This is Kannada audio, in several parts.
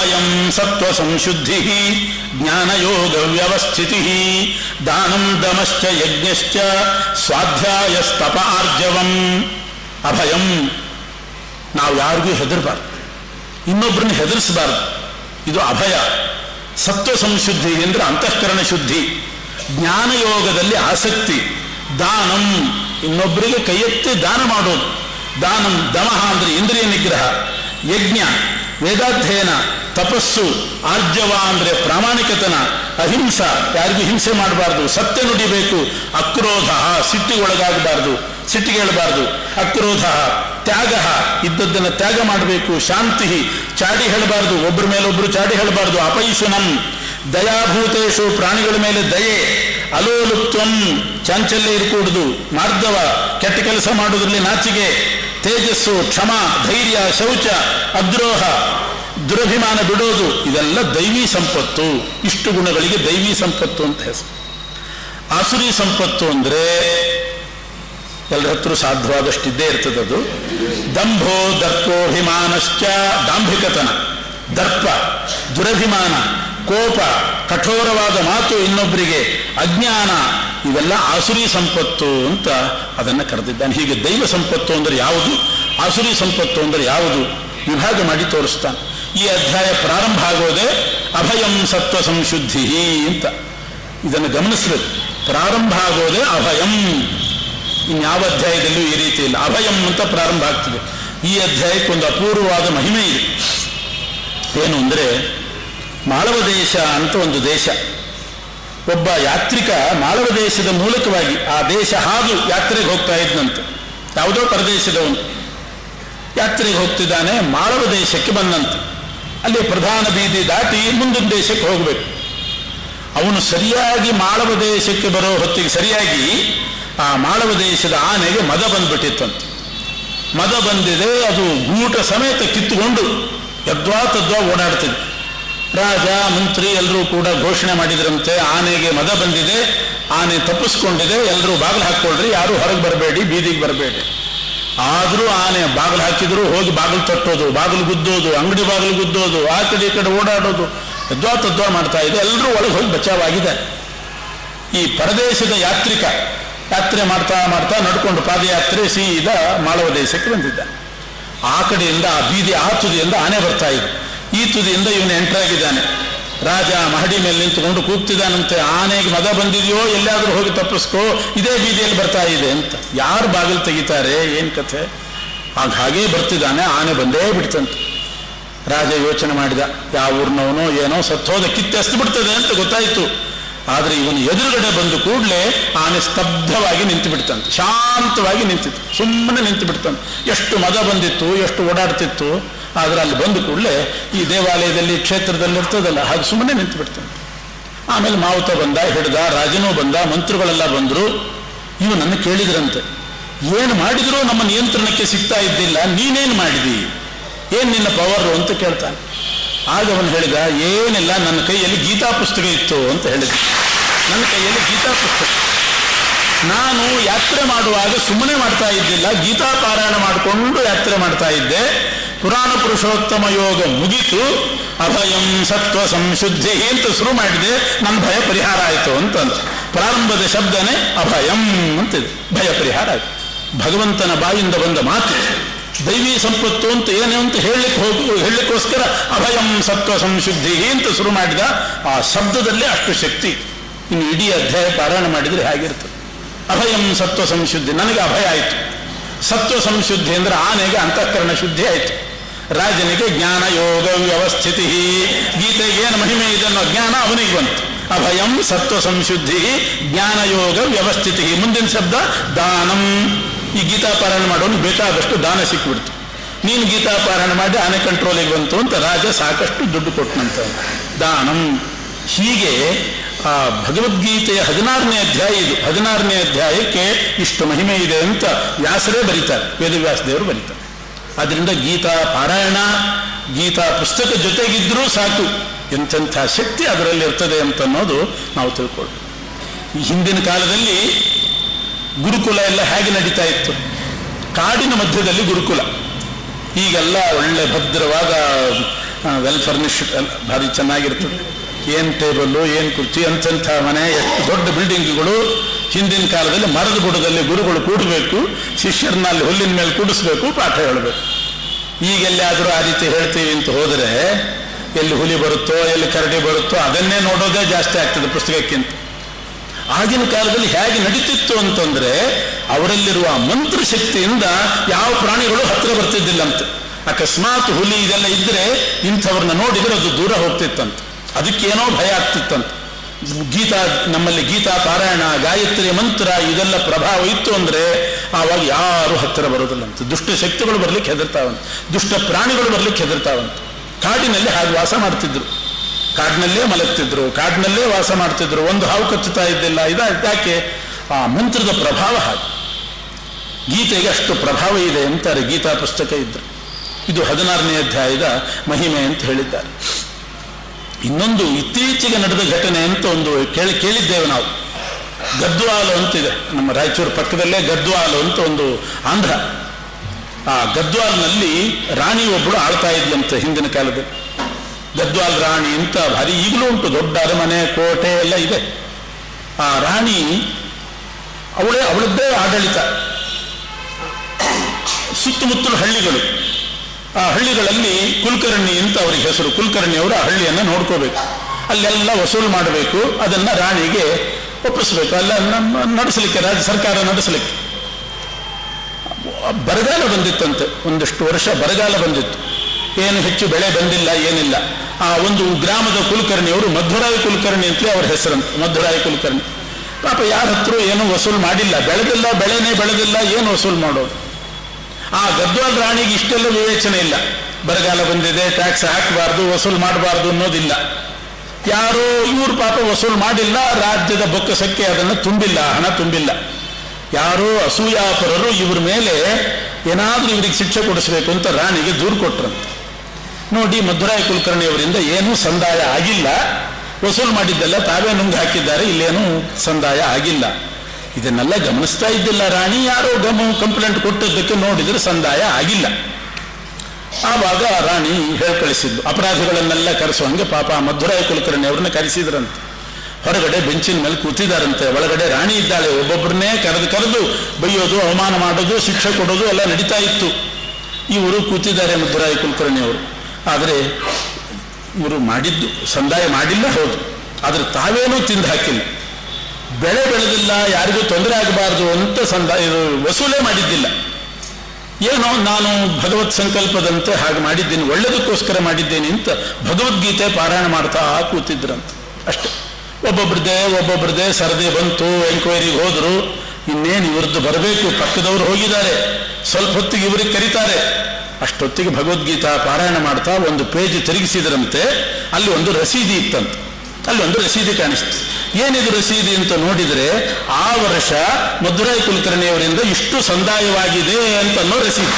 ಅಭಯಂ ಸತ್ವ ಸಂಶುದ್ಧಿ ಜ್ಞಾನಯೋಗ ವ್ಯವಸ್ಥಿತಿ ದಾನಂ ದಮಶ್ಚ ಯಜ್ಞಶ್ಚ ಸ್ವಾಧ್ಯಾಯಸ್ತಪ ಆರ್ಜವಂ ಅಭಯಂ ನಾವು ಯಾರಿಗೂ ಹೆದರಬಾರ್ದು ಇನ್ನೊಬ್ಬರನ್ನ ಹೆದರಿಸಬಾರ್ದು ಇದು ಅಭಯ ಸತ್ವ ಸಂಶುದ್ಧಿ ಅಂದ್ರೆ ಅಂತಃಕರಣ ಶುದ್ಧಿ ಜ್ಞಾನಯೋಗದಲ್ಲಿ ಆಸಕ್ತಿ ದಾನಂ ಇನ್ನೊಬ್ಬರಿಗೆ ಕೈಯೆತ್ತಿ ದಾನ ಮಾಡೋದು ದಾನಂ ದಮಃ ಅಂದ್ರೆ ಇಂದ್ರಿಯ ನಿಗ್ರಹ ಯಜ್ಞ ವೇದಾಧ್ಯಯನ ತಪಸ್ಸು ಆರ್ಜವ ಅಂದ್ರೆ ಪ್ರಾಮಾಣಿಕತನ ಅಹಿಂಸ ಯಾರಿಗೂ ಹಿಂಸೆ ಮಾಡಬಾರ್ದು ಸತ್ಯ ನುಡಿಬೇಕು ಅಕ್ರೋಧ ಸಿಟ್ಟಿಗೆ ಒಳಗಾಗಬಾರ್ದು ಸಿಟ್ಟಿಗೆ ಹೇಳಬಾರ್ದು ಅಕ್ರೋಧ ತ್ಯಾಗ ಇದ್ದದ್ದನ್ನು ತ್ಯಾಗ ಮಾಡಬೇಕು ಶಾಂತಿ ಚಾಡಿ ಹೇಳಬಾರ್ದು ಒಬ್ಬರ ಮೇಲೆ ಒಬ್ರು ಚಾಡಿ ಹೇಳಬಾರ್ದು ಅಪೈಶುನಂ ದಯಾಭೂತೇಶು ಪ್ರಾಣಿಗಳ ಮೇಲೆ ದಯೆ ಅಲೋಲುಪ್ತ್ವಂ ಚಾಂಚಲ್ಯ ಇರಕೂಡುದು ಮಾರ್ಧವ ಕೆಟ್ಟ ಕೆಲಸ ಮಾಡುವುದರಲ್ಲಿ ನಾಚಿಗೆ ತೇಜಸ್ಸು ಕ್ಷಮ ಧೈರ್ಯ ಶೌಚ ಅದ್ರೋಹ ದುರಭಿಮಾನ ಬಿಡೋದು ಇದೆಲ್ಲ ದೈವಿ ಸಂಪತ್ತು ಇಷ್ಟು ಗುಣಗಳಿಗೆ ದೈವಿ ಸಂಪತ್ತು ಅಂತ ಹೆಸರು ಆಸುರಿ ಸಂಪತ್ತು ಅಂದ್ರೆ ಎಲ್ಲರ ಹತ್ರ ಸಾಧ್ಯವಾದಷ್ಟಿದ್ದೇ ಇರ್ತದದು ದಂಭೋ ದರ್ಪೋಭಿಮಾನಶ್ಚ ದಾಂಭಿಕತನ ದರ್ಪ ದುರಭಿಮಾನ ಕೋಪ ಕಠೋರವಾದ ಮಾತು ಇನ್ನೊಬ್ಬರಿಗೆ ಅಜ್ಞಾನ ಇವೆಲ್ಲ ಆಸುರಿ ಸಂಪತ್ತು ಅಂತ ಅದನ್ನು ಕರೆದಿದ್ದಾನೆ ಹೀಗೆ ದೈವ ಸಂಪತ್ತು ಅಂದರೆ ಯಾವುದು ಆಸುರಿ ಸಂಪತ್ತು ಅಂದರೆ ಯಾವುದು ವಿಭಾಗ ಮಾಡಿ ತೋರಿಸ್ತಾನೆ ಈ ಅಧ್ಯಾಯ ಪ್ರಾರಂಭ ಆಗೋದೇ ಅಭಯಂ ಸತ್ವ ಸಂಶುದ್ಧಿ ಅಂತ ಇದನ್ನು ಗಮನಿಸಬೇಕು ಪ್ರಾರಂಭ ಆಗೋದೇ ಅಭಯಂ ಇನ್ಯಾವ ಅಧ್ಯಾಯದಲ್ಲೂ ಈ ರೀತಿ ಇಲ್ಲ ಅಭಯಂ ಅಂತ ಪ್ರಾರಂಭ ಆಗ್ತದೆ ಈ ಅಧ್ಯಾಯಕ್ಕೆ ಒಂದು ಅಪೂರ್ವವಾದ ಮಹಿಮೆ ಇದೆ ಏನು ಅಂದರೆ ಮಾಳವ ದೇಶ ಅಂತ ಒಂದು ದೇಶ ಒಬ್ಬ ಯಾತ್ರಿಕ ಮಾಳವ ದೇಶದ ಮೂಲಕವಾಗಿ ಆ ದೇಶ ಹಾದು ಯಾತ್ರೆಗೆ ಹೋಗ್ತಾ ಇದ್ನಂತೆ ಯಾವುದೋ ಪರದೇಶದವನು ಯಾತ್ರೆಗೆ ಹೋಗ್ತಿದ್ದಾನೆ ಮಾಳವ ದೇಶಕ್ಕೆ ಬಂದಂತೆ ಅಲ್ಲಿ ಪ್ರಧಾನ ಬೀದಿ ದಾಟಿ ಮುಂದಿನ ದೇಶಕ್ಕೆ ಹೋಗಬೇಕು ಅವನು ಸರಿಯಾಗಿ ಮಾಳವ ದೇಶಕ್ಕೆ ಬರೋ ಹೊತ್ತಿಗೆ ಸರಿಯಾಗಿ ಆ ಮಾಳವ ದೇಶದ ಆನೆಗೆ ಮದ ಬಂದ್ಬಿಟ್ಟಿತ್ತಂತೆ ಮದ ಬಂದಿದೆ ಅದು ಗೂಟ ಸಮೇತ ಕಿತ್ತುಕೊಂಡು ಯದ್ವಾ ತದ್ವಾ ಓಡಾಡ್ತಿದೆ ರಾಜ ಮಂತ್ರಿ ಎಲ್ಲರೂ ಕೂಡ ಘೋಷಣೆ ಮಾಡಿದ್ರಂತೆ ಆನೆಗೆ ಮದ ಬಂದಿದೆ ಆನೆ ತಪ್ಪಿಸ್ಕೊಂಡಿದೆ ಎಲ್ಲರೂ ಬಾಗಿಲು ಹಾಕ್ಕೊಳ್ರಿ ಯಾರು ಹೊರಗೆ ಬರಬೇಡಿ ಬೀದಿಗೆ ಬರಬೇಡಿ ಆದರೂ ಆನೆ ಬಾಗಿಲು ಹಾಕಿದ್ರು ಹೋಗಿ ಬಾಗಿಲು ತಟ್ಟೋದು ಬಾಗಿಲು ಗುದ್ದೋದು ಅಂಗಡಿ ಬಾಗಿಲು ಗುದ್ದೋದು ಆ ಕಡೆ ಈ ಕಡೆ ಓಡಾಡೋದು ಯದ್ವಾ ತದ್ವಾ ಮಾಡ್ತಾ ಇದೆ ಎಲ್ಲರೂ ಒಳಗೆ ಹೋಗಿ ಬಚಾವಾಗಿದೆ ಈ ಪರದೇಶದ ಯಾತ್ರಿಕ ಯಾತ್ರೆ ಮಾಡ್ತಾ ಮಾಡ್ತಾ ನಡ್ಕೊಂಡು ಪಾದಯಾತ್ರೆ ಸೀದಾ ಮಾಳವ ದೇಶಕ್ಕೆ ಬಂದಿದ್ದ ಆ ಕಡೆಯಿಂದ ಆ ಬೀದಿ ಆ ತುದಿಯಿಂದ ಆನೆ ಬರ್ತಾ ಇದೆ ಈ ತುದಿಯಿಂದ ಇವನು ಎಂಟ್ರಾಗಿದ್ದಾನೆ ರಾಜ ಮಹಡಿ ಮೇಲೆ ನಿಂತುಕೊಂಡು ಕೂಗ್ತಿದ್ದಾನಂತೆ ಆನೆಗೆ ಮದ ಬಂದಿದೆಯೋ ಎಲ್ಲಾದರೂ ಹೋಗಿ ತಪ್ಪಿಸ್ಕೋ ಇದೇ ಬೀದಿಯಲ್ಲಿ ಬರ್ತಾ ಇದೆ ಅಂತ ಯಾರು ಬಾಗಿಲು ತೆಗಿತಾರೆ ಏನು ಕಥೆ ಆಗ ಹಾಗೇ ಬರ್ತಿದ್ದಾನೆ ಆನೆ ಬಂದೇ ಬಿಡ್ತಂತೆ ರಾಜ ಯೋಚನೆ ಮಾಡಿದ ಯಾವ ಊರಿನವನೋ ಏನೋ ಸತ್ತೋದ ಕಿತ್ತೆಸ್ತು ಬಿಡ್ತದೆ ಅಂತ ಗೊತ್ತಾಯಿತು ಆದರೆ ಇವನು ಎದುರುಗಡೆ ಬಂದು ಕೂಡಲೇ ಆನೆ ಸ್ತಬ್ಧವಾಗಿ ನಿಂತು ಬಿಡ್ತಂತೆ ಶಾಂತವಾಗಿ ನಿಂತಿತ್ತು ಸುಮ್ಮನೆ ನಿಂತು ಬಿಡ್ತಂತೆ ಎಷ್ಟು ಮದ ಬಂದಿತ್ತು ಎಷ್ಟು ಓಡಾಡ್ತಿತ್ತು ಆದರೆ ಅಲ್ಲಿ ಬಂದು ಕೂಡಲೇ ಈ ದೇವಾಲಯದಲ್ಲಿ ಕ್ಷೇತ್ರದಲ್ಲಿ ಇರ್ತದಲ್ಲ ಹಾಗೆ ಸುಮ್ಮನೆ ನಿಂತು ಬಿಡ್ತಂತೆ ಆಮೇಲೆ ಮಾವುತ ಬಂದ ಹಿಡ್ದ ರಾಜನೂ ಬಂದ ಮಂತ್ರಿಗಳೆಲ್ಲ ಬಂದರು ಇವನನ್ನು ಕೇಳಿದ್ರಂತೆ ಏನು ಮಾಡಿದರೂ ನಮ್ಮ ನಿಯಂತ್ರಣಕ್ಕೆ ಸಿಗ್ತಾ ಇದ್ದಿಲ್ಲ ನೀನೇನು ಮಾಡಿದಿ ಏನು ನಿನ್ನ ಪವರು ಅಂತ ಕೇಳ್ತಾನೆ ಆಗ ಅವನು ಹೇಳಿದ ಏನಿಲ್ಲ ನನ್ನ ಕೈಯಲ್ಲಿ ಗೀತಾ ಪುಸ್ತಕ ಇತ್ತು ಅಂತ ಹೇಳಿದ ನನ್ನ ಕೈಯಲ್ಲಿ ಗೀತಾ ಪುಸ್ತಕ ನಾನು ಯಾತ್ರೆ ಮಾಡುವಾಗ ಸುಮ್ಮನೆ ಮಾಡ್ತಾ ಇದ್ದಿಲ್ಲ ಗೀತಾ ಪಾರಾಯಣ ಮಾಡಿಕೊಂಡು ಯಾತ್ರೆ ಮಾಡ್ತಾ ಇದ್ದೆ ಪುರಾಣ ಪುರುಷೋತ್ತಮ ಯೋಗ ಮುಗಿತು ಅಭಯಂ ಸತ್ವ ಸಂಶುದ್ಧಿ ಅಂತ ಶುರು ಮಾಡಿದೆ ನನ್ನ ಭಯ ಪರಿಹಾರ ಆಯಿತು ಅಂತಂದ ಪ್ರಾರಂಭದ ಶಬ್ದನೇ ಅಭಯಂ ಅಂತಿದೆ ಭಯ ಪರಿಹಾರ ಆಯಿತು ಭಗವಂತನ ಬಾಯಿಂದ ಬಂದ ಮಾತು ದೈವಿ ಸಂಪತ್ತು ಅಂತ ಏನು ಅಂತ ಹೇಳಲಿಕ್ಕೆ ಹೋಗಿ ಹೇಳಲಿಕ್ಕೋಸ್ಕರ ಅಭಯಂ ಸತ್ವ ಸಂಶುದ್ಧಿ ಅಂತ ಶುರು ಮಾಡಿದ ಆ ಶಬ್ದದಲ್ಲಿ ಅಷ್ಟು ಶಕ್ತಿ ಇನ್ನು ಇಡೀ ಅಧ್ಯಾಯ ಪಾರಾಯಣ ಮಾಡಿದರೆ ಹೇಗಿರ್ತದೆ ಅಭಯಂ ಸತ್ವ ಸಂಶುದ್ಧಿ ನನಗೆ ಅಭಯ ಆಯಿತು ಸತ್ವ ಸಂಶುದ್ಧಿ ಅಂದ್ರೆ ಆನೆಗೆ ಅಂತಃಕರಣ ಶುದ್ಧಿ ಆಯಿತು ರಾಜನಿಗೆ ಜ್ಞಾನ ಯೋಗ ವ್ಯವಸ್ಥಿತಿ ಗೀತೆಗೆ ಏನು ಮಹಿಮೆ ಇದೆ ಅನ್ನೋ ಜ್ಞಾನ ಅವನಿಗೆ ಬಂತು ಅಭಯಂ ಸತ್ವ ಸಂಶುದ್ಧಿ ಜ್ಞಾನ ಯೋಗ ವ್ಯವಸ್ಥಿತಿ ಮುಂದಿನ ಶಬ್ದ ದಾನಂ ಈ ಗೀತಾ ಪಾರಾಯಣ ಮಾಡೋನು ಬೇಕಾದಷ್ಟು ದಾನ ಸಿಕ್ಕಿಬಿಡ್ತು ನೀನು ಗೀತಾ ಪಾರಾಯಣ ಮಾಡಿ ಆನೆ ಕಂಟ್ರೋಲಿಗೆ ಬಂತು ಅಂತ ರಾಜ ಸಾಕಷ್ಟು ದುಡ್ಡು ಕೊಟ್ಟನಂತ ದಾನಂ ಹೀಗೆ ಆ ಭಗವದ್ಗೀತೆಯ ಹದಿನಾರನೇ ಅಧ್ಯಾಯ ಇದು ಹದಿನಾರನೇ ಅಧ್ಯಾಯಕ್ಕೆ ಇಷ್ಟು ಮಹಿಮೆ ಇದೆ ಅಂತ ವ್ಯಾಸರೇ ಬರೀತಾರೆ ವೇದವ್ಯಾಸ ದೇವರು ಬರೀತಾರೆ ಅದರಿಂದ ಗೀತಾ ಪಾರಾಯಣ ಗೀತಾ ಪುಸ್ತಕ ಜೊತೆಗಿದ್ರೂ ಸಾಕು ಎಂತೆಂಥ ಶಕ್ತಿ ಅದರಲ್ಲಿ ಇರ್ತದೆ ಅಂತ ಅನ್ನೋದು ನಾವು ತಿಳ್ಕೊಳ್ಳಿ ಈ ಹಿಂದಿನ ಕಾಲದಲ್ಲಿ ಗುರುಕುಲ ಎಲ್ಲ ಹೇಗೆ ನಡೀತಾ ಇತ್ತು ಕಾಡಿನ ಮಧ್ಯದಲ್ಲಿ ಗುರುಕುಲ ಈಗೆಲ್ಲ ಒಳ್ಳೆ ಭದ್ರವಾದ ವೆಲ್ ಫರ್ನಿಶ್ಡ್ ಭಾರಿ ಚೆನ್ನಾಗಿರ್ತದೆ ಏನು ಟೇಬಲ್ಲು ಏನು ಕುರ್ಚಿ ಅಂಥಂಥ ಮನೆ ಎಷ್ಟು ದೊಡ್ಡ ಬಿಲ್ಡಿಂಗ್ಗಳು ಹಿಂದಿನ ಕಾಲದಲ್ಲಿ ಮರದ ಬುಡದಲ್ಲಿ ಗುರುಗಳು ಕೂಡಬೇಕು ಶಿಷ್ಯರನ್ನ ಅಲ್ಲಿ ಹುಲ್ಲಿನ ಮೇಲೆ ಕೂಡಿಸ್ಬೇಕು ಪಾಠ ಹೇಳಬೇಕು ಈಗೆಲ್ಲಾದರೂ ಆ ರೀತಿ ಹೇಳ್ತೀವಿ ಅಂತ ಹೋದರೆ ಎಲ್ಲಿ ಹುಲಿ ಬರುತ್ತೋ ಎಲ್ಲಿ ಕರಡಿ ಬರುತ್ತೋ ಅದನ್ನೇ ನೋಡೋದೇ ಜಾಸ್ತಿ ಆಗ್ತದೆ ಪುಸ್ತಕಕ್ಕಿಂತ ಆಗಿನ ಕಾಲದಲ್ಲಿ ಹೇಗೆ ನಡೀತಿತ್ತು ಅಂತಂದ್ರೆ ಅವರಲ್ಲಿರುವ ಮಂತ್ರ ಶಕ್ತಿಯಿಂದ ಯಾವ ಪ್ರಾಣಿಗಳು ಹತ್ರ ಬರ್ತಿದ್ದಿಲ್ಲಂತೆ ಅಕಸ್ಮಾತ್ ಹುಲಿ ಇದೆಲ್ಲ ಇದ್ರೆ ಇಂಥವ್ರನ್ನ ನೋಡಿದ್ರೆ ಅದು ದೂರ ಹೋಗ್ತಿತ್ತಂತೆ ಅದಕ್ಕೇನೋ ಭಯ ಆಗ್ತಿತ್ತಂತೆ ಗೀತಾ ನಮ್ಮಲ್ಲಿ ಗೀತಾ ಪಾರಾಯಣ ಗಾಯತ್ರಿ ಮಂತ್ರ ಇದೆಲ್ಲ ಪ್ರಭಾವ ಇತ್ತು ಅಂದ್ರೆ ಆವಾಗ ಯಾರು ಹತ್ತಿರ ಬರೋದಿಲ್ಲಂತೆ ದುಷ್ಟ ಶಕ್ತಿಗಳು ಬರ್ಲಿಕ್ಕೆ ಹೆದರ್ತಾವಂತೆ ದುಷ್ಟ ಪ್ರಾಣಿಗಳು ಬರ್ಲಿಕ್ಕೆ ಹೆದರ್ತಾವಂತೆ ಕಾಡಿನಲ್ಲಿ ಹಾಗೆ ವಾಸ ಮಾಡ್ತಿದ್ರು ಕಾಡಿನಲ್ಲೇ ಮಲಗ್ತಿದ್ರು ಕಾಡಿನಲ್ಲೇ ವಾಸ ಮಾಡ್ತಿದ್ರು ಒಂದು ಹಾವು ಕಚ್ಚುತ್ತಾ ಇದ್ದಿಲ್ಲ ಇದ ಯಾಕೆ ಆ ಮಂತ್ರದ ಪ್ರಭಾವ ಹಾಗೆ ಗೀತೆಗೆ ಅಷ್ಟು ಪ್ರಭಾವ ಇದೆ ಅಂತಾರೆ ಗೀತಾ ಪುಸ್ತಕ ಇದ್ರು ಇದು ಹದಿನಾರನೇ ಅಧ್ಯಾಯದ ಮಹಿಮೆ ಅಂತ ಹೇಳಿದ್ದಾರೆ ಇನ್ನೊಂದು ಇತ್ತೀಚೆಗೆ ನಡೆದ ಘಟನೆ ಅಂತ ಒಂದು ಕೇಳಿ ಕೇಳಿದ್ದೇವೆ ನಾವು ಗದ್ವಾಲು ಅಂತಿದೆ ನಮ್ಮ ರಾಯಚೂರು ಪಕ್ಕದಲ್ಲೇ ಗದ್ವಾಲು ಅಂತ ಒಂದು ಆಂಧ್ರ ಆ ಗದ್ವಾಲ್ನಲ್ಲಿ ರಾಣಿ ಒಬ್ಬಳು ಆಳ್ತಾ ಇದ್ಲಂತೆ ಹಿಂದಿನ ಕಾಲದಲ್ಲಿ ಗದ್ವಾಲ್ ರಾಣಿ ಅಂತ ಭಾರಿ ಈಗಲೂ ಉಂಟು ದೊಡ್ಡ ಅರಮನೆ ಕೋಟೆ ಎಲ್ಲ ಇದೆ ಆ ರಾಣಿ ಅವಳೇ ಅವಳದ್ದೇ ಆಡಳಿತ ಸುತ್ತಮುತ್ತಲು ಹಳ್ಳಿಗಳು ಆ ಹಳ್ಳಿಗಳಲ್ಲಿ ಕುಲಕರ್ಣಿ ಅಂತ ಅವರಿಗೆ ಹೆಸರು ಕುಲಕರ್ಣಿ ಅವರು ಆ ಹಳ್ಳಿಯನ್ನು ನೋಡ್ಕೋಬೇಕು ಅಲ್ಲೆಲ್ಲ ವಸೂಲು ಮಾಡಬೇಕು ಅದನ್ನ ರಾಣಿಗೆ ಒಪ್ಪಿಸ್ಬೇಕು ಅಲ್ಲ ನಮ್ಮ ನಡೆಸಲಿಕ್ಕೆ ರಾಜ್ಯ ಸರ್ಕಾರ ನಡೆಸಲಿಕ್ಕೆ ಬರಗಾಲ ಬಂದಿತ್ತಂತೆ ಒಂದಷ್ಟು ವರ್ಷ ಬರಗಾಲ ಬಂದಿತ್ತು ಏನು ಹೆಚ್ಚು ಬೆಳೆ ಬಂದಿಲ್ಲ ಏನಿಲ್ಲ ಆ ಒಂದು ಗ್ರಾಮದ ಕುಲಕರ್ಣಿಯವರು ಮಧ್ವರಾಯ ಕುಲಕರ್ಣಿ ಅಂತಲೇ ಅವ್ರ ಹೆಸರಂತೆ ಮಧ್ವರಾಯ ಕುಲಕರ್ಣಿ ಪಾಪ ಯಾರ ಹತ್ರ ಏನು ವಸೂಲು ಮಾಡಿಲ್ಲ ಬೆಳೆದಿಲ್ಲ ಬೆಳೆನೇ ಬೆಳೆದಿಲ್ಲ ಏನು ವಸೂಲು ಮಾಡೋದು ಆ ಗದ್ವಾಲ್ ರಾಣಿಗೆ ಇಷ್ಟೆಲ್ಲ ವಿವೇಚನೆ ಇಲ್ಲ ಬರಗಾಲ ಬಂದಿದೆ ಟ್ಯಾಕ್ಸ್ ಹಾಕಬಾರ್ದು ವಸೂಲು ಮಾಡಬಾರ್ದು ಅನ್ನೋದಿಲ್ಲ ಯಾರೋ ಇವರು ಪಾಪ ವಸೂಲು ಮಾಡಿಲ್ಲ ರಾಜ್ಯದ ಬೊಕ್ಕಸಕ್ಕೆ ಅದನ್ನು ತುಂಬಿಲ್ಲ ಹಣ ತುಂಬಿಲ್ಲ ಯಾರೋ ಅಸೂಯಾಪರರು ಇವ್ರ ಮೇಲೆ ಏನಾದರೂ ಇವರಿಗೆ ಶಿಕ್ಷೆ ಕೊಡಿಸಬೇಕು ಅಂತ ರಾಣಿಗೆ ದೂರು ಕೊಟ್ರಂತೆ ನೋಡಿ ಮಧುರಾಯ ಕುಲಕರ್ಣಿ ಅವರಿಂದ ಏನೂ ಸಂದಾಯ ಆಗಿಲ್ಲ ವಸೂಲು ಮಾಡಿದ್ದೆಲ್ಲ ತಾವೇ ನುಂಗ್ ಹಾಕಿದ್ದಾರೆ ಇಲ್ಲೇನೂ ಸಂದಾಯ ಆಗಿಲ್ಲ ಇದನ್ನೆಲ್ಲ ಗಮನಿಸ್ತಾ ಇದ್ದಿಲ್ಲ ರಾಣಿ ಯಾರೋ ಗಮ ಕಂಪ್ಲೇಂಟ್ ಕೊಟ್ಟದ್ದಕ್ಕೆ ನೋಡಿದ್ರೆ ಸಂದಾಯ ಆಗಿಲ್ಲ ಆವಾಗ ರಾಣಿ ಹೇಳ್ಕಳಿಸಿದ್ಲು ಅಪರಾಧಿಗಳನ್ನೆಲ್ಲ ಕರೆಸುವಂಗೆ ಪಾಪ ಮಧುರಾಯ ಕುಲಕರ್ಣಿ ಅವ್ರನ್ನ ಕರೆಸಿದ್ರಂತೆ ಹೊರಗಡೆ ಬೆಂಚಿನ ಮೇಲೆ ಕೂತಿದ್ದಾರಂತೆ ಒಳಗಡೆ ರಾಣಿ ಇದ್ದಾಳೆ ಒಬ್ಬೊಬ್ಬರನ್ನೇ ಕರೆದು ಕರೆದು ಬೈಯೋದು ಅವಮಾನ ಮಾಡೋದು ಶಿಕ್ಷೆ ಕೊಡೋದು ಎಲ್ಲ ನಡೀತಾ ಇತ್ತು ಇವರು ಕೂತಿದ್ದಾರೆ ಮಧುರಾಯ ಕುಲಕರ್ಣಿ ಅವರು ಆದರೆ ಇವರು ಮಾಡಿದ್ದು ಸಂದಾಯ ಮಾಡಿಲ್ಲ ಹೌದು ಆದರೆ ತಾವೇನೂ ತಿಂದು ಹಾಕಿಲ್ಲ ಬೆಳೆ ಬೆಳೆದಿಲ್ಲ ಯಾರಿಗೂ ತೊಂದರೆ ಆಗಬಾರ್ದು ಅಂತ ಸಂದಾಯ ಇದು ವಸೂಲೇ ಮಾಡಿದ್ದಿಲ್ಲ ಏನೋ ನಾನು ಭಗವತ್ ಸಂಕಲ್ಪದಂತೆ ಹಾಗೆ ಮಾಡಿದ್ದೀನಿ ಒಳ್ಳೆದಕ್ಕೋಸ್ಕರ ಮಾಡಿದ್ದೇನೆ ಅಂತ ಭಗವದ್ಗೀತೆ ಪಾರಾಯಣ ಮಾಡ್ತಾ ಕೂತಿದ್ರಂತ ಅಷ್ಟೆ ಒಬ್ಬೊಬ್ರದ್ದೇ ಒಬ್ಬೊಬ್ರದ್ದೇ ಸರದಿ ಬಂತು ಎಂಕ್ವೈರಿಗೆ ಹೋದ್ರು ಇನ್ನೇನು ಇವ್ರದ್ದು ಬರಬೇಕು ಪಕ್ಕದವರು ಹೋಗಿದ್ದಾರೆ ಸ್ವಲ್ಪ ಹೊತ್ತಿಗೆ ಇವರಿಗೆ ಕರೀತಾರೆ ಅಷ್ಟೊತ್ತಿಗೆ ಭಗವದ್ಗೀತಾ ಪಾರಾಯಣ ಮಾಡ್ತಾ ಒಂದು ಪೇಜ್ ತಿರುಗಿಸಿದ್ರಂತೆ ಅಲ್ಲಿ ಒಂದು ರಸೀದಿ ಇತ್ತಂತೆ ಅಲ್ಲಿ ಒಂದು ರಸೀದಿ ಕಾಣಿಸ್ತು ಏನಿದು ರಸೀದಿ ಅಂತ ನೋಡಿದರೆ ಆ ವರ್ಷ ಮಧುರಾಯ ಕುಲಕರ್ಣಿಯವರಿಂದ ಇಷ್ಟು ಸಂದಾಯವಾಗಿದೆ ಅಂತ ಅನ್ನೋ ರಸೀದಿ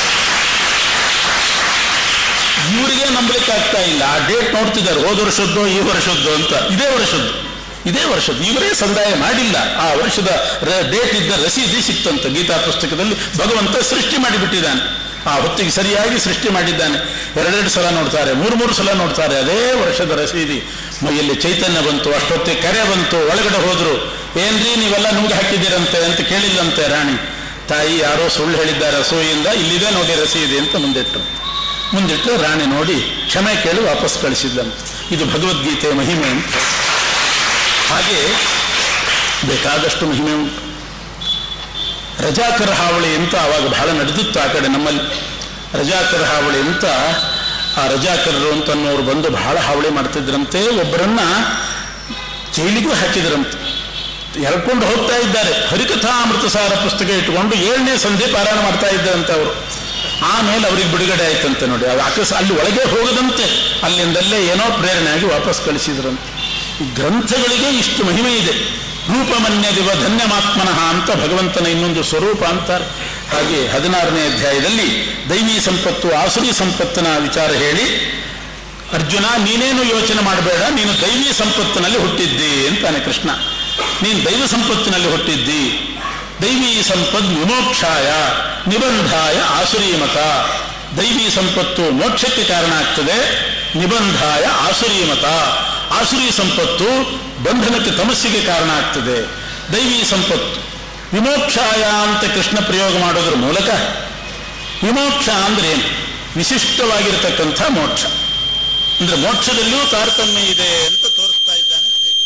ಇವರಿಗೆ ನಂಬಲಿಕ್ಕೆ ಆಗ್ತಾ ಇಲ್ಲ ಆ ಡೇಟ್ ನೋಡ್ತಿದ್ದಾರೆ ಹೋದ ವರ್ಷದ್ದು ಈ ವರ್ಷದ್ದು ಅಂತ ಇದೇ ವರ್ಷದ್ದು ಇದೇ ವರ್ಷದ್ದು ಇವರೇ ಸಂದಾಯ ಮಾಡಿಲ್ಲ ಆ ವರ್ಷದ ಡೇಟ್ ಇದ್ದ ರಸೀದಿ ಸಿಕ್ತಂತ ಗೀತಾ ಪುಸ್ತಕದಲ್ಲಿ ಭಗವಂತ ಸೃಷ್ಟಿ ಮಾಡಿಬಿಟ್ಟಿದ್ದಾನೆ ಆ ಹೊತ್ತಿಗೆ ಸರಿಯಾಗಿ ಸೃಷ್ಟಿ ಮಾಡಿದ್ದಾನೆ ಎರಡೆರಡು ಸಲ ನೋಡ್ತಾರೆ ಮೂರು ಮೂರು ಸಲ ನೋಡ್ತಾರೆ ಅದೇ ವರ್ಷದ ರಸೀದಿ ಮೈಯಲ್ಲಿ ಚೈತನ್ಯ ಬಂತು ಅಷ್ಟೊತ್ತಿಗೆ ಕರೆ ಬಂತು ಒಳಗಡೆ ಹೋದ್ರು ಏನ್ರಿ ನೀವೆಲ್ಲ ನುಂಗಿ ಹಾಕಿದ್ದೀರಂತೆ ಅಂತ ಕೇಳಿಲ್ಲಂತೆ ರಾಣಿ ತಾಯಿ ಯಾರೋ ಸುಳ್ಳು ಹೇಳಿದ್ದಾರೆ ಅಸೂಯಿಂದ ಇಲ್ಲಿದೆ ನೋಡಿ ರಸೀದಿ ಅಂತ ಮುಂದಿಟ್ಟರು ಮುಂದಿಟ್ಟು ರಾಣಿ ನೋಡಿ ಕ್ಷಮೆ ಕೇಳಿ ವಾಪಸ್ ಕಳಿಸಿದ್ದಂತೆ ಇದು ಭಗವದ್ಗೀತೆಯ ಮಹಿಮೆ ಅಂತ ಹಾಗೆ ಬೇಕಾದಷ್ಟು ಮಹಿಮೆ ಉಂಟು ರಜಾಕರ ಹಾವಳಿ ಅಂತ ಆವಾಗ ಬಹಳ ನಡೆದಿತ್ತು ಆ ಕಡೆ ನಮ್ಮಲ್ಲಿ ರಜಾಕರ ಹಾವಳಿ ಅಂತ ಆ ರಜಾಕರರು ಅಂತ ಅನ್ನೋರು ಬಂದು ಬಹಳ ಹಾವಳಿ ಮಾಡ್ತಿದ್ರಂತೆ ಒಬ್ಬರನ್ನ ಜೈಲಿಗೂ ಹಾಕಿದ್ರಂತೆ ಎಳ್ಕೊಂಡು ಹೋಗ್ತಾ ಇದ್ದಾರೆ ಹರಿಕಥಾಮೃತ ಸಾರ ಪುಸ್ತಕ ಇಟ್ಟುಕೊಂಡು ಏಳನೇ ಸಂಧಿ ಪಾರಾಯಣ ಮಾಡ್ತಾ ಇದ್ದರಂತೆ ಅವರು ಆಮೇಲೆ ಅವ್ರಿಗೆ ಬಿಡುಗಡೆ ಆಯ್ತಂತೆ ನೋಡಿ ಅದು ಅಕಸ್ ಅಲ್ಲಿ ಒಳಗೆ ಹೋಗದಂತೆ ಅಲ್ಲಿಂದಲ್ಲೇ ಏನೋ ಪ್ರೇರಣೆ ಆಗಿ ವಾಪಸ್ ಕಳಿಸಿದ್ರಂತೆ ಈ ಗ್ರಂಥಗಳಿಗೆ ಇಷ್ಟು ಮಹಿಮೆ ಇದೆ ರೂಪಮನ್ಯದಿವ ಧನ್ಯಮಾತ್ಮನಃ ಅಂತ ಭಗವಂತನ ಇನ್ನೊಂದು ಸ್ವರೂಪ ಅಂತಾರೆ ಹಾಗೆ ಹದಿನಾರನೇ ಅಧ್ಯಾಯದಲ್ಲಿ ದೈವಿ ಸಂಪತ್ತು ಆಸುರಿ ಸಂಪತ್ತಿನ ವಿಚಾರ ಹೇಳಿ ಅರ್ಜುನ ನೀನೇನು ಯೋಚನೆ ಮಾಡಬೇಡ ನೀನು ದೈವಿ ಸಂಪತ್ತಿನಲ್ಲಿ ಹುಟ್ಟಿದ್ದಿ ಅಂತಾನೆ ಕೃಷ್ಣ ನೀನು ದೈವ ಸಂಪತ್ತಿನಲ್ಲಿ ಹುಟ್ಟಿದ್ದಿ ದೈವಿ ಸಂಪದ್ ವಿಮೋಕ್ಷಾಯ ನಿಬಂಧಾಯ ಆಸುರಿ ಮತ ದೈವಿ ಸಂಪತ್ತು ಮೋಕ್ಷಕ್ಕೆ ಕಾರಣ ಆಗ್ತದೆ ನಿಬಂಧಾಯ ಆಸುರಿ ಮತ ಆಸುರಿ ಸಂಪತ್ತು ಬಂಧನಕ್ಕೆ ತಮಸ್ಸಿಗೆ ಕಾರಣ ಆಗ್ತದೆ ದೈವಿ ಸಂಪತ್ತು ವಿಮೋಕ್ಷಾಯ ಅಂತ ಕೃಷ್ಣ ಪ್ರಯೋಗ ಮಾಡೋದ್ರ ಮೂಲಕ ವಿಮೋಕ್ಷ ಅಂದ್ರೆ ಏನು ವಿಶಿಷ್ಟವಾಗಿರತಕ್ಕಂಥ ಮೋಕ್ಷ ಅಂದ್ರೆ ಮೋಕ್ಷದಲ್ಲಿಯೂ ತಾರತಮ್ಯ ಇದೆ ಅಂತ ತೋರಿಸ್ತಾ ಇದ್ದಾನೆ ಶ್ರೀಕೃಷ್ಣ.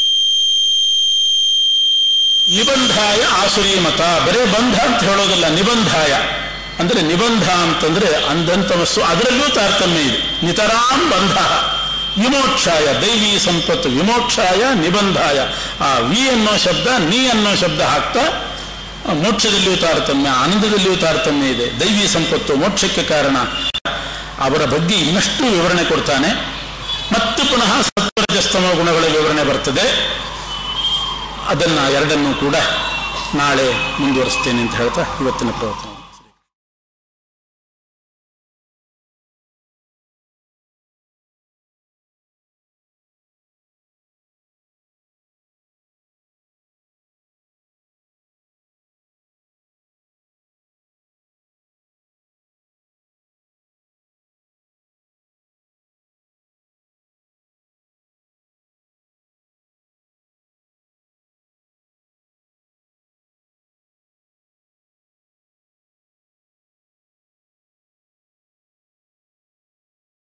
ನಿಬಂಧಾಯ ಆಸುರಿ ಮತ ಬರೇ ಬಂಧ ಅಂತ ಹೇಳೋದಲ್ಲ ನಿಬಂಧಾಯ ಅಂದ್ರೆ ನಿಬಂಧ ಅಂತಂದ್ರೆ ಅಂಧಂತಮಸ್ಸು ಅದರಲ್ಲೂ ತಾರತಮ್ಯ ಇದೆ ನಿತರಾಂ ಬಂಧ ವಿಮೋಕ್ಷಾಯ ದೈವಿ ಸಂಪತ್ತು ವಿಮೋಕ್ಷಾಯ ನಿಬಂಧಾಯ ಆ ವಿ ಅನ್ನೋ ಶಬ್ದ ನೀ ಅನ್ನೋ ಶಬ್ದ ಹಾಕ್ತಾ ಆ, ಮೋಕ್ಷದಲ್ಲಿಯೂ ತಾರತಮ್ಯ ಆನಂದದಲ್ಲಿಯೂ ತಾರತಮ್ಯ ಇದೆ ದೈವಿ ಸಂಪತ್ತು ಮೋಕ್ಷಕ್ಕೆ ಕಾರಣ ಅವರ ಬಗ್ಗೆ ಇನ್ನಷ್ಟು ವಿವರಣೆ ಕೊಡ್ತಾನೆ ಮತ್ತೆ ಪುನಃ ಸತ್ವರಜಸ್ತಮ ಗುಣಗಳ ವಿವರಣೆ ಬರ್ತದೆ ಅದನ್ನ ಎರಡನ್ನೂ ಕೂಡ ನಾಳೆ ಮುಂದುವರಿಸ್ತೇನೆ ಅಂತ ಹೇಳ್ತಾ ಇವತ್ತಿನ ಪ್ರವಚನ